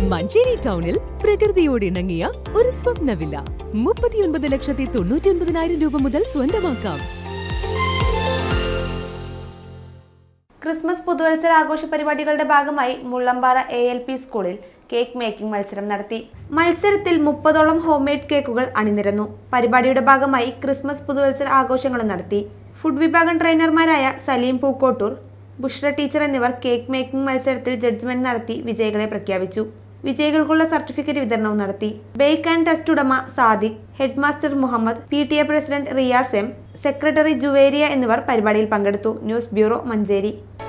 മഞ്ചേരി ടൗണിൽ പ്രകൃതിയോട് ഇണങ്ങിയ ഒരു സ്വപ്ന വില്ല മുപ്പത്തിയൊൻപത് ലക്ഷത്തി തൊണ്ണൂറ്റി ഒൻപതിനായിരം രൂപ മുതൽ സ്വന്തമാക്കാം ക്രിസ്മസ് പുതുവത്സര ആഘോഷ പരിപാടികളുടെ ഭാഗമായി മുള്ളമ്പാറ എ എൽ പി സ്കൂളിൽ കേക്ക് മേക്കിംഗ് മത്സരം നടത്തി മത്സരത്തിൽ മുപ്പതോളം ഹോം മെയ്ഡ് കേക്കുകൾ അണിനിരന്നു പരിപാടിയുടെ ഭാഗമായി ക്രിസ്മസ് പുതുവത്സര ആഘോഷങ്ങളും നടത്തി ഫുഡ് വിഭാഗം ട്രെയിനർമാരായ സലീം പൂക്കോട്ടൂർ ബുഷ്ര ടീച്ചർ എന്നിവർ കേക്ക് മേക്കിംഗ് മത്സരത്തിൽ ജഡ്ജ്മെന്റ് നടത്തി വിജയികളെ പ്രഖ്യാപിച്ചു വിജയികൾക്കുള്ള സർട്ടിഫിക്കറ്റ് വിതരണവും നടത്തി ബേക്ക് ആൻഡ് ടെസ്റ്റ് ഉടമ Sadiq head master Muhammad P T A president Riyas M secretary Juveria എന്നിവർ പരിപാടിയിൽ പങ്കെടുത്തു ന്യൂസ് ബ്യൂറോ മഞ്ചേരി